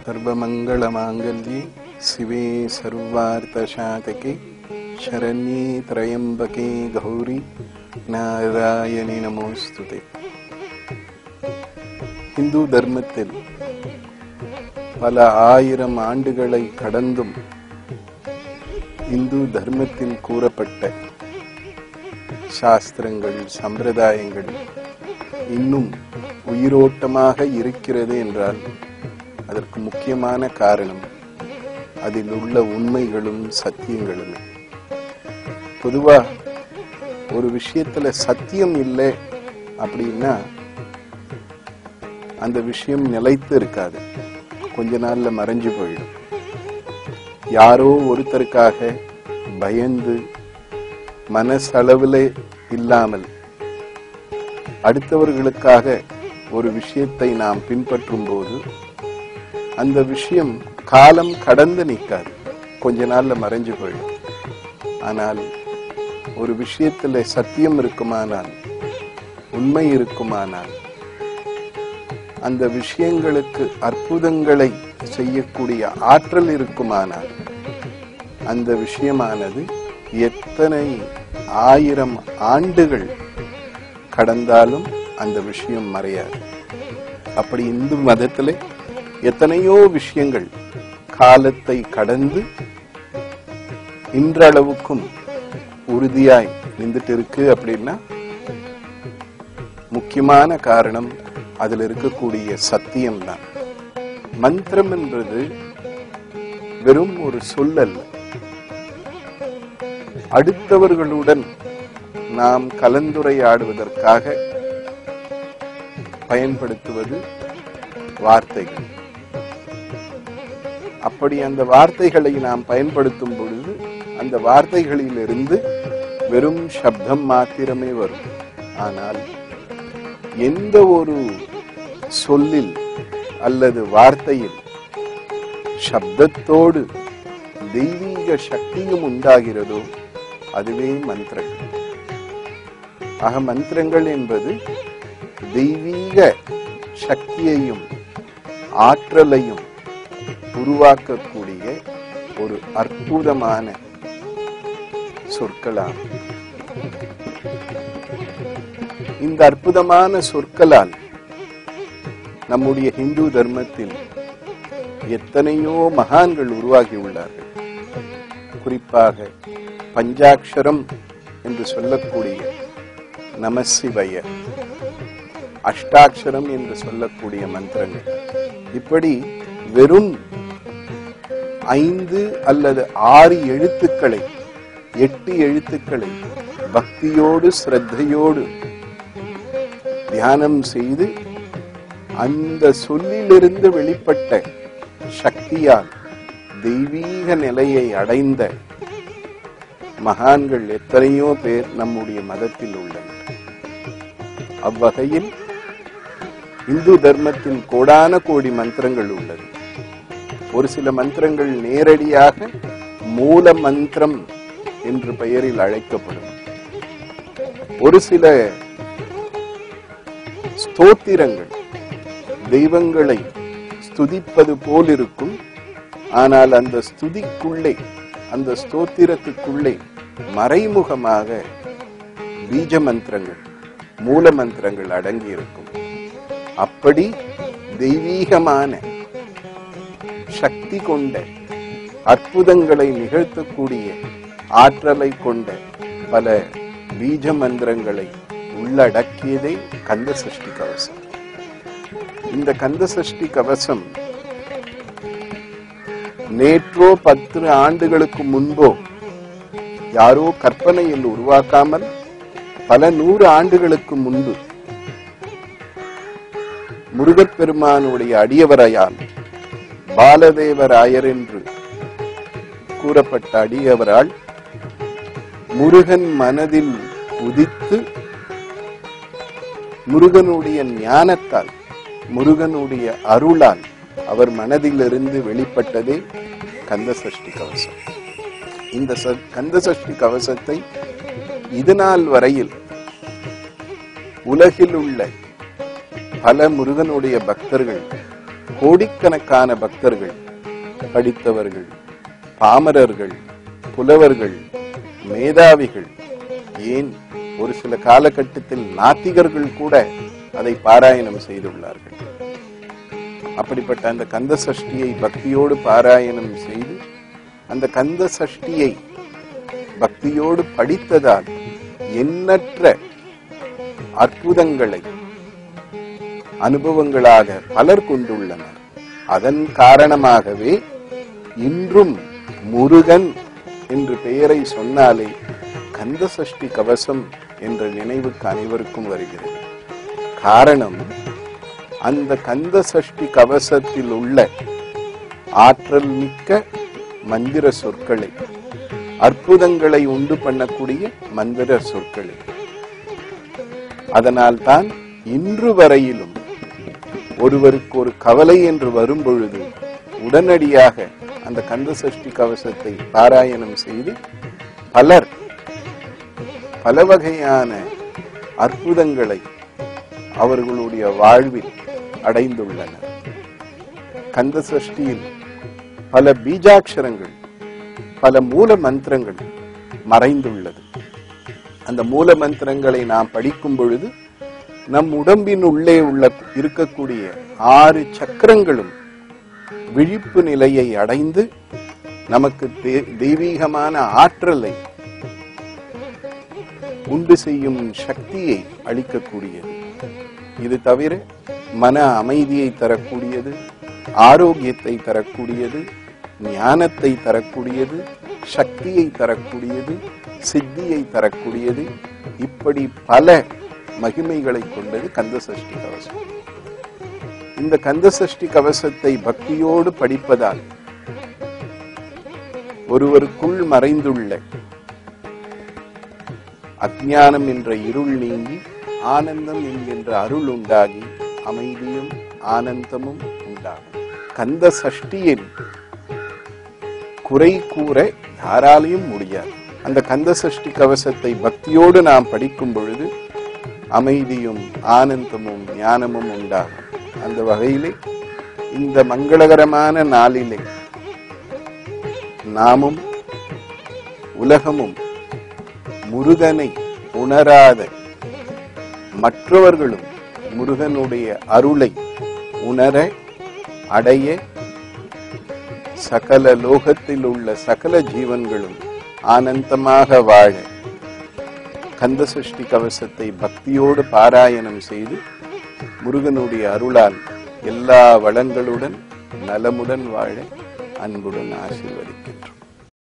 सर्वमङ्गलमाङ्गल्ये शिवे सर्वार्थशातके शरण्ये त्र्यम्बके गौरी நாராயணி நமோஸ்துதே இந்து தர்மத்தில் பல ஆயிரம் ஆண்டுகளை கடந்தும் இந்து தர்மத்தில் கூறப்பட்ட சாஸ்திரங்கள் சம்பிரதாயங்கள் இன்னும் உயிரோட்டமாக இருக்கிறது என்றால் அதற்கு முக்கியமான காரணம் அதில் உள்ள உண்மைகளும் சத்தியங்களுமே பொதுவா ஒரு விஷயத்துல சத்தியம் இல்லை அப்படின்னா அந்த விஷயம் நிலைத்து இருக்காது கொஞ்ச நாள்ல மறைஞ்சு போயிடும் யாரோ ஒருத்தருக்காக பயந்து மனசளவில் இல்லாமல் அடுத்தவர்களுக்காக ஒரு விஷயத்தை நாம் பின்பற்றும் போது அந்த விஷயம் காலம் கடந்து நிற்காது கொஞ்ச நாள்ல மறைஞ்சு போயிடும் ஆனால் ஒரு விஷயத்துல சத்தியம் இருக்குமானால் உண்மை இருக்குமானால் அந்த விஷயங்களுக்கு அற்புதங்களை செய்யக்கூடிய ஆற்றல் இருக்குமானால் அந்த விஷயமானது எத்தனை ஆயிரம் ஆண்டுகள் கடந்தாலும் அந்த விஷயம் மறையாது அப்படி இந்து மதத்திலே எத்தனையோ விஷயங்கள் காலத்தை கடந்து இன்றளவுக்கும் உறுதியாய் நின்றுட்டு இருக்கு அப்படின்னா முக்கியமான காரணம் அதில் இருக்கக்கூடிய சத்தியம் தான் மந்திரம் என்பது வெறும் ஒரு சொல்லல்ல அடுத்தவர்களுடன் நாம் கலந்துரையாடுவதற்காக பயன்படுத்துவது வார்த்தைகள் அப்படி அந்த வார்த்தைகளை நாம் பயன்படுத்தும் பொழுது அந்த வார்த்தைகளிலிருந்து வெறும் சப்தம் மாத்திரமே வரும் ஆனால் எந்த ஒரு சொல்லில் அல்லது வார்த்தையில் சப்தத்தோடு தெய்வீக சக்தியும் உண்டாகிறதோ அதுவே மந்திரங்கள் ஆக மந்திரங்கள் என்பது தெய்வீக சக்தியையும் ஆற்றலையும் உருவாக்கக்கூடிய ஒரு அற்புதமான சொற்களாகும் இந்த அற்புதமான சொற்களால் நம்முடைய இந்து தர்மத்தில் எத்தனையோ மகான்கள் உருவாகி உள்ளார்கள் குறிப்பாக பஞ்சாட்சரம் என்று சொல்லக்கூடிய நமசிவய அஷ்டாட்சரம் என்று சொல்லக்கூடிய மந்திரங்கள் இப்படி வெறும் ஐந்து அல்லது ஆறு எழுத்துக்களை எட்டு எழுத்துக்களை பக்தியோடு ஸ்ரத்தையோடு தியானம் செய்து அந்த சொல்லிலிருந்து வெளிப்பட்ட சக்தியால் தெய்வீக நிலையை அடைந்த மகான்கள் எத்தனையோ பேர் நம்முடைய மதத்தில் உள்ளனர் அவ்வகையில் இந்து தர்மத்தில் கோடான கோடி மந்திரங்கள் உள்ளது ஒரு சில மந்திரங்கள் நேரடியாக மூல மந்திரம் என்று பெயரில் அழைக்கப்படும் ஒரு சில ஸ்தோத்திரங்கள் தெய்வங்களை ஸ்துதிப்பது போல் இருக்கும் ஆனால் அந்த ஸ்துதிக்குள்ளே அந்த ஸ்தோத்திரத்துக்குள்ளே மறைமுகமாக பீஜ மந்திரங்கள் மூல மந்திரங்கள் அடங்கி இருக்கும் அப்படி தெய்வீகமான சக்தி கொண்ட அற்புதங்களை நிகழ்த்தக்கூடிய ஆற்றலை கொண்ட பல பீஜ மந்திரங்களை உள்ளடக்கியதே கந்த சஷ்டி கவசம் இந்த கந்த சஷ்டி கவசம் நேற்றோ பத்து ஆண்டுகளுக்கு முன்போ யாரோ கற்பனையில் உருவாக்காமல் பல நூறு ஆண்டுகளுக்கு முன்பு முருகப்பெருமானுடைய அடியவரையால் பாலதேவராயர் என்று கூறப்பட்ட அடியவரால் முருகன் மனதில் உதித்து முருகனுடைய ஞானத்தால் முருகனுடைய அருளால் அவர் மனதிலிருந்து வெளிப்பட்டதே கந்த சஷ்டி கவசம் இந்த ச- கந்த சஷ்டி கவசத்தை இதுநாள் வரையில் உலகில் உள்ள பல முருகனுடைய பக்தர்கள் கோடிக்கணக்கான பக்தர்கள் படித்தவர்கள் பாமரர்கள் புலவர்கள் மேதாவிகள் ஏன் ஒரு சில காலகட்டத்தில் நாத்திகர்கள் கூட அதை பாராயணம் செய்துள்ளார்கள் அப்படிப்பட்ட அந்த கந்த சஷ்டியை பக்தியோடு பாராயணம் செய்து அந்த கந்த சஷ்டியை பக்தியோடு படித்ததால் எண்ணற்ற அற்புதங்களை அனுபவங்களாக பலர் கொண்டுள்ளனர் அதன் காரணமாகவே இன்றும் முருகன் என்று பெயரை சொன்னாலே கந்த சஷ்டி கவசம் என்ற நினைவுக்கு அனைவருக்கும் வருகிறது காரணம் அந்த கந்த சஷ்டி கவசத்தில் உள்ள ஆற்றல் மிக்க மந்திர சொற்களை அற்புதங்களை உண்டு பண்ணக்கூடிய மந்திர சொற்களை அதனால்தான் இன்று வரையிலும் ஒருவருக்கு ஒரு கவலை என்று வரும் பொழுது உடனடியாக அந்த கந்த சஷ்டி கவசத்தை பாராயணம் செய்து பலர் பல வகையான அற்புதங்களை அவர்களுடைய வாழ்வில் அடைந்துள்ளனர் கந்த சஷ்டியில் பல பீஜாட்சரங்கள் பல மூல மந்திரங்கள் மறைந்துள்ளது அந்த மூல மந்திரங்களை நாம் படிக்கும் பொழுது நம் உடம்பின் உள்ளே உள்ள இருக்கக்கூடிய ஆறு சக்கரங்களும் விழிப்பு நிலையை அடைந்து நமக்கு தே- தெய்வீகமான ஆற்றலை உண்டு செய்யும் சக்தியை அளிக்கக்கூடியது இது தவிர மன அமைதியை தரக்கூடியது ஆரோக்கியத்தை தரக்கூடியது ஞானத்தை தரக்கூடியது சக்தியை தரக்கூடியது சித்தியை தரக்கூடியது இப்படி பல மகிமைகளை கொண்டது கந்த சஷ்டி கவசம் இந்த கந்த சஷ்டி கவசத்தை பக்தியோடு படிப்பதால் ஒருவருக்குள் மறைந்துள்ள அஜ்ஞானம் என்ற இருள் நீங்கி ஆனந்தம் என்கின்ற அருள் உண்டாகி அமைதியும் ஆனந்தமும் உண்டாகும் கந்த சஷ்டியின் குறை கூற யாராலையும் முடியாது அந்த கந்த சஷ்டி கவசத்தை பக்தியோடு நாம் படிக்கும் பொழுது அமைதியும் ஆனந்தமும் ஞானமும் உண்டாகும் அந்த வகையிலே இந்த மங்களகரமான நாளிலே நாமும் உலகமும் முருகனை உணராத மற்றவர்களும் முருகனுடைய அருளை உணர அடைய சகல லோகத்தில் உள்ள சகல ஜீவன்களும் ஆனந்தமாக வாழ கந்த சஷ்டி கவசத்தை பக்தியோடு பாராயணம் செய்து முருகனுடைய அருளால் எல்லா வளங்களுடன் நலமுடன் வாழ அன்புடன் ஆசீர்வதிக்கின்றோம்